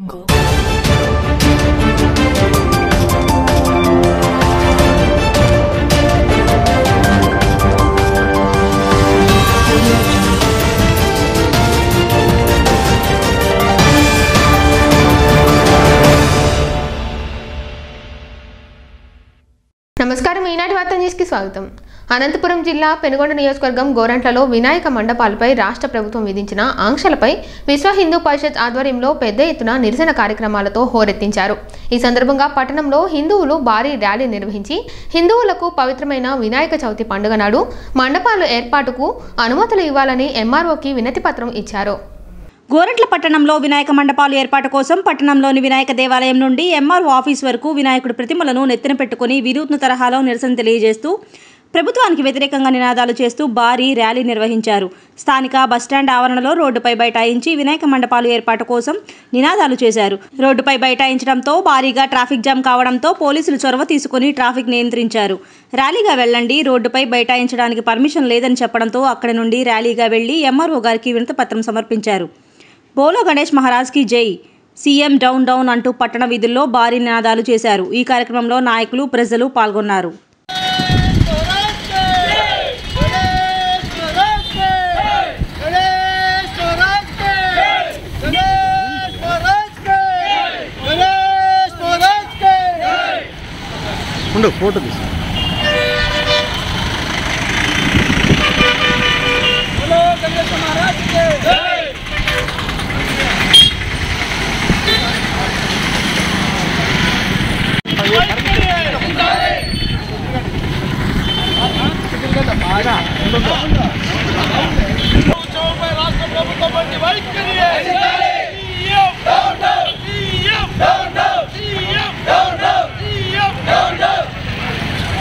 నమస్కారం ఈనాటి వార్త న్యూస్కి స్వాగతం అనంతపురం జిల్లా పెనుగొండ నియోజకవర్గం గోరంట్లలో వినాయక మండపాలపై రాష్ట్ర ప్రభుత్వం విధించిన ఆంక్షలపై విశ్వ హిందూ పరిషత్ ఆధ్వర్యంలో పెద్ద ఎత్తున నిరసన కార్యక్రమాలతో హోరెత్తించారు ఈ సందర్భంగా పట్టణంలో హిందువులు భారీ ర్యాలీ నిర్వహించి హిందువులకు పవిత్రమైన వినాయక చవితి పండుగ నాడు మండపాలు ఏర్పాటుకు అనుమతులు ఇవ్వాలని ఎంఆర్ఓకి వినతి పత్రం ఇచ్చారు గోరంట్ల పట్టణంలో వినాయక మండపాలు ఏర్పాటు కోసం పట్టణంలోని వినాయక దేవాలయం నుండి ఎంఆర్ఓ ఆఫీస్ వరకు వినాయకుడి ప్రతిమలను నెత్తిన పెట్టుకుని వినూత్న తరహాలో నిరసన తెలియజేస్తూ ప్రభుత్వానికి వ్యతిరేకంగా నినాదాలు చేస్తూ భారీ ర్యాలీ నిర్వహించారు స్థానిక బస్టాండ్ ఆవరణలో రోడ్డుపై బైఠాయించి వినాయక మండపాలు ఏర్పాటు కోసం నినాదాలు చేశారు రోడ్డుపై బైఠాయించడంతో భారీగా ట్రాఫిక్ జామ్ కావడంతో పోలీసులు చొరవ తీసుకుని ట్రాఫిక్ నియంత్రించారు ర్యాలీగా వెళ్ళండి రోడ్డుపై బైఠాయించడానికి పర్మిషన్ లేదని చెప్పడంతో అక్కడి నుండి ర్యాలీగా వెళ్లి ఎంఆర్ఓ గారికి వినతిపత్రం సమర్పించారు బోలో గణేష్ మహారాజ్కి జై సీఎం డౌన్ డౌన్ అంటూ పట్టణ వీధుల్లో భారీ నినాదాలు చేశారు ఈ కార్యక్రమంలో నాయకులు ప్రజలు పాల్గొన్నారు ఉండు ఫోటో తీసు రాష్ట్ర ప్రభుత్వం వంటి వైఖరి CM down down CM down down CM down down CM down down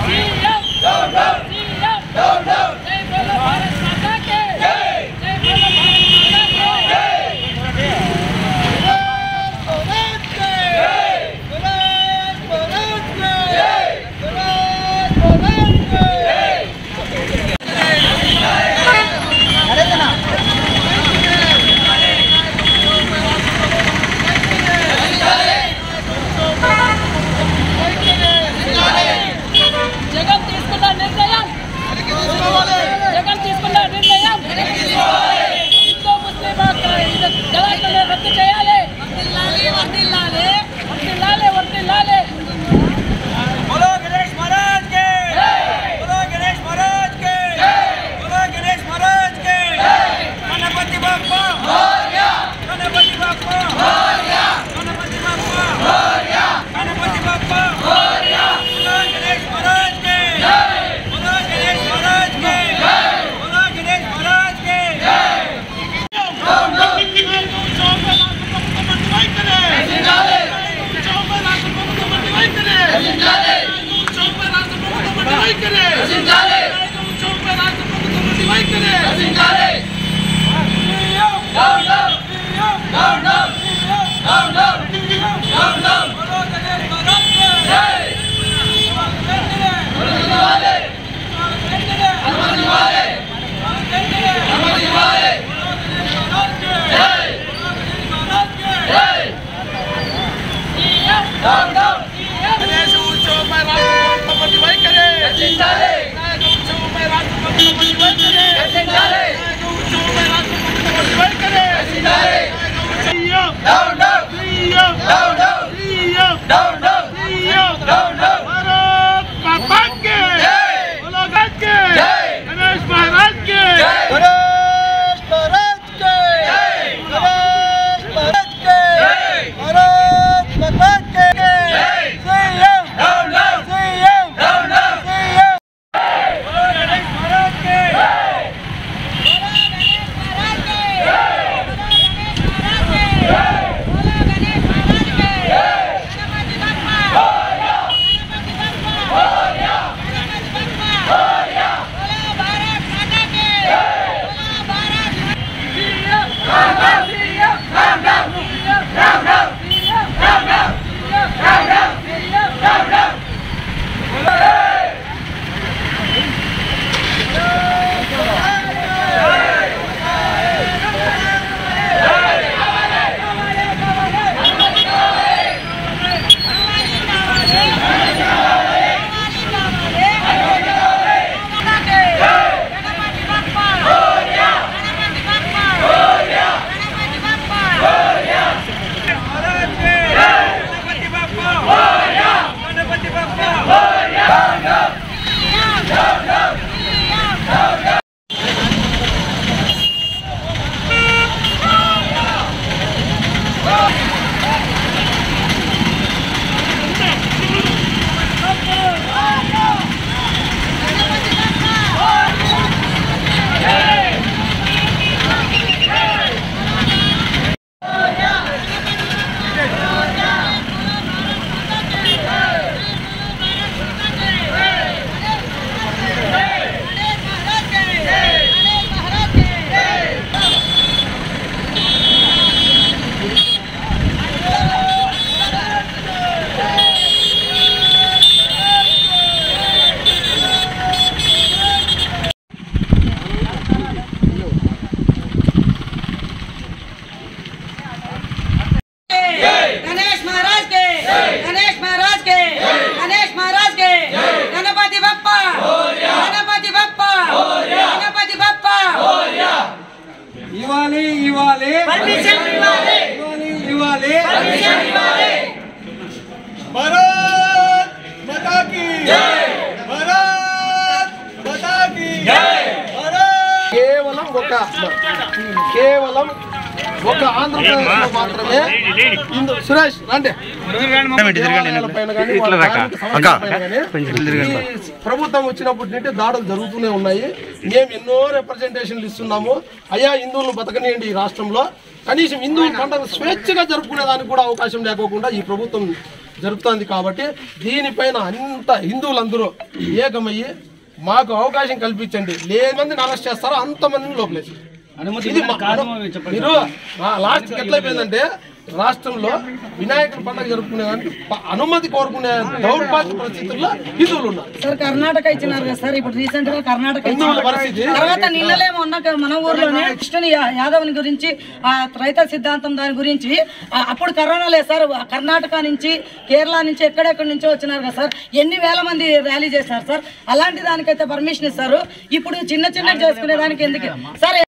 ఇవ్వాలి భారత్ మాతా కీ భారత్ మాతా కీ భారత్ కేవలం ఒక కేవలం ఒక ఆంధ్రప్రదేశ్ లో మాత్రమే హిందూ సురేష్ రండి దేవాలయాల పైన గానీ, వాళ్ళ ధార్మిక సంస్థల పైన గానీ ఈ ప్రభుత్వం వచ్చినప్పటి నుండి దాడులు జరుగుతూనే ఉన్నాయి మేము ఎన్నో రిప్రజెంటేషన్లు ఇస్తున్నాము అయ్యా హిందువులను బతకనియండి ఈ రాష్ట్రంలో కనీసం హిందువుల పండుగ స్వేచ్ఛగా జరుపుకునే దానికి కూడా అవకాశం లేకోకుండా ఈ ప్రభుత్వం జరుపుతోంది కాబట్టి దీనిపైన అంత హిందువులందరూ ఏకమయ్యి మాకు అవకాశం కల్పించండి లేని మందిని అరెస్ట్ చేస్తారో అంతమందిని లోపలేసి ఇది మా- మీరు లాస్ట్ ఎట్లయిపోయిందంటే రాష్ట్రంలో వినాయకుడి పండుగ జరుపుకునే దానికి ప- అనుమతి కోరుకునే దౌర్భాగ్య పరిస్థితుల్లో హిందువులు ఉన్నారు సార్ కర్ణాటక ఇచ్చినారు కదా సార్ ఇప్పుడు రీసెంట్ గా కర్ణాటక హిందువుల ఇచ్చినారు. పరిస్థితి తర్వాత నిన్నలేమో ఉన్న మన ఊర్లోనే కృష్ణుని యా- యాదవ్ని గురించి ఆ రైత సిద్ధాంతం దాని గురించి ఆ, అప్పుడు కరోనా లేదు సార్ కర్ణాటక నుంచి కేరళ నుంచి ఎక్కడెక్కడి నుంచో వచ్చినారు కదా సార్ ఎన్ని వేల మంది ర్యాలీ చేశారు సార్ అలాంటి దానికైతే పర్మిషన్ ఇస్తారు ఇప్పుడు చిన్న చిన్న చేసుకునే దానికి ఎందుకు సార్